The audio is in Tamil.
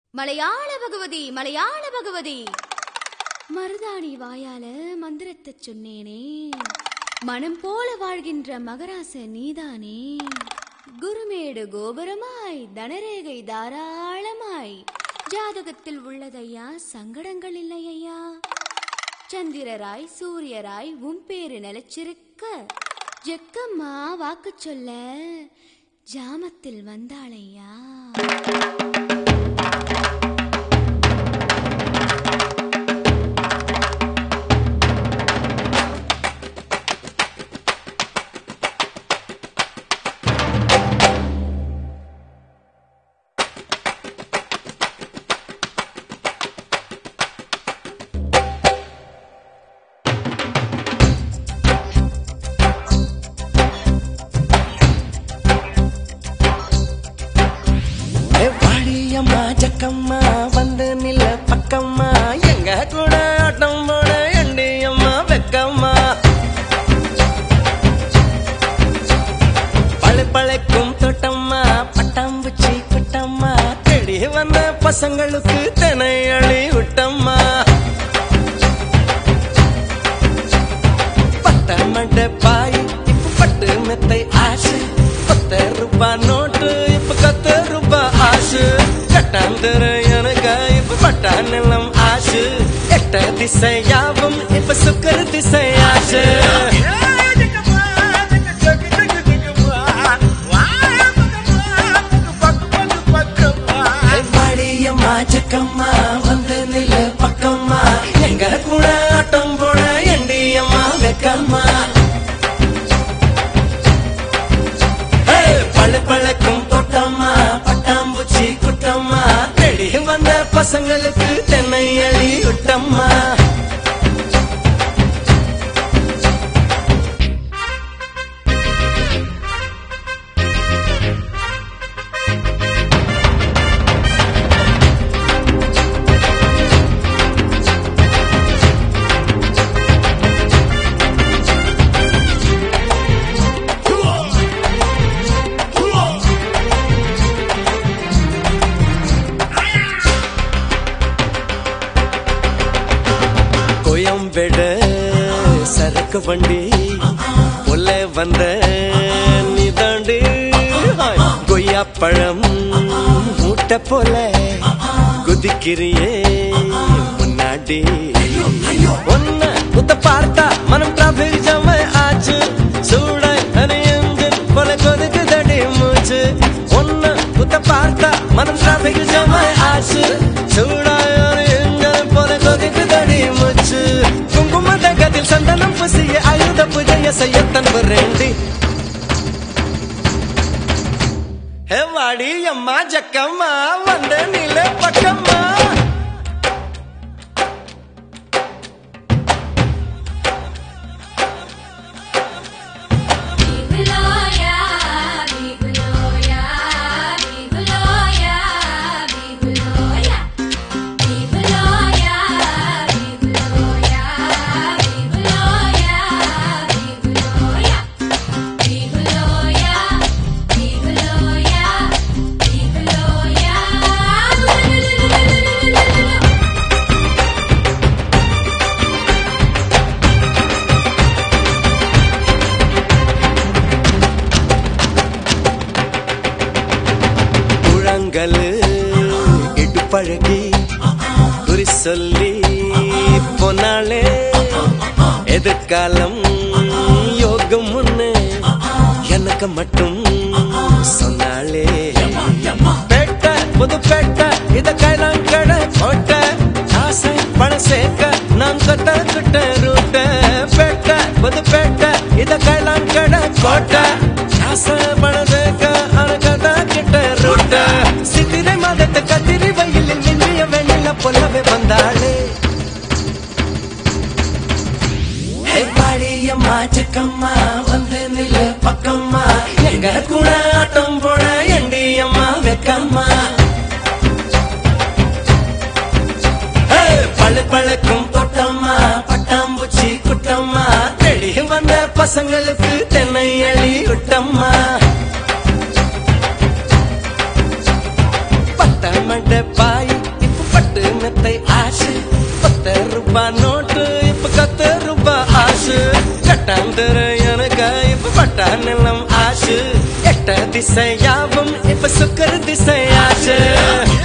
மலையாள பகவதி மலையாள பகவதி மருதாணி வாயால மந்திரத்தை சொன்னேனே மனம் போல வாழ்கின்ற மகராச நீதானே குருமேடு கோபுரமாய் தனரேகை தாராளமாய் ஜாதகத்தில் உள்ளதையா சங்கடங்கள் இல்லையா சந்திரராய் சூரியராய் உன் பேரு நிலைச்சிருக்க ஜெக்கம்மா வாக்கு சொல்ல ஜாமத்தில் வந்தாளையா ஏ வாடியம்மா ஜக்கம்மா வந்து நில்ல பக்கம்மா எங்க கூட ஆட்டம் போட எண்டியம்மா வெக்கம்மா பழு பழைக்கும் தோட்டம்மா பட்டாம்பூச்சி கொட்டம்மா தேடி வந்த பசங்களுக்கு தினை அழி விட்டம்மா பட்ட மண்ட பாய் இப்ப பட்டு மெத்தை ஆசை பத்து ரூபா நோட்டு இப்ப கத்து ரூபா ஆசு கட்டாந்திர எனக்கு இப்ப பட்டா நிலம் ஆசு எட்ட திசையாவும் இப்ப சுக்கர திசை ஆசு வாடியம்மா சிக்கம்மா வந்து நில்லு பக்கம்மா எங்க கூட ஆட்டம் போட எண்டியம்மா வெக்கம்மா ஏய், பளு பழக்கும் தோட்டம்மா பட்டாம்பூச்சி குட்டம்மா தேடி வந்த பசங்களுக்கு தென்னை அழி விட்டம்மா கோயம்பேடு சரக்கு வண்டி உள்ள வந்த நிதாண்டு கொய்யா பழம் மூட்டை போல குதிக்கிறியே முன்னாடி ஒன்ன குத்த பார்த்தா மனம் டிராபிக் ஜாம ஆச்சு சூடாய் அணியஞ்சன் போல கொதிக்கு தடி மூச்சு ஒன்ன குத்த பார்த்தா மனம் டிராபிக் ஜாம ஆச்சு சூடாய் அணியஞ்சன் போல கொதிக்கு தடி மூச்சு குங்கும தகத்தில் சந்தனம் புசிய ஆயுத பூஜைய செய்ய தன்புரேண்டி ஹே வாடி அம்மா ஜக்கம்மா வந்த நில பக்கம்மா Bigloria, Bigloria, Bigloria, Bigloria, Bigloria, Bigloria, Bigloria, Bigloria, Bigloria, Bigloria. குழங்கல் இடுப்பழகி குறி சொல்லி போனாலே எதிர்காலம் யோகம் முன்னு எனக்கு மட்டும் சொன்னாலே பேட்ட புது பேட்ட இத கைலாம் கடை போட்ட ஆசை பணம் சேர்க்க நான் கட்ட கிட்ட ரூட்ட பேட்ட புது பேட்ட இத கைலாம் கடை கோட்ட ஆசை பணம் சேர்க்க அனகதா கிட்ட ரூட்ட சித்திரை மாதத்தை கத்திரி வயலில் நின்றிய வெண்ணில போலவே வந்தாளே ஹே பாடியம்மா சிக்கம்மா வந்து நில்லு பக்கம்மா எங்க கூட ஆட்டம் போட எண்டியம்மா வெக்கம்மா ஹே, பளு பழக்கும் தோட்டம்மா பட்டாம்பூச்சி குட்டம்மா தேடி வந்த பசங்களுக்கு தென்னை அழி விட்டம்மா பட்ட மண்ட பாய் கெட்ட திசையாவும் இப்ப சுக்கர திசையாச்சு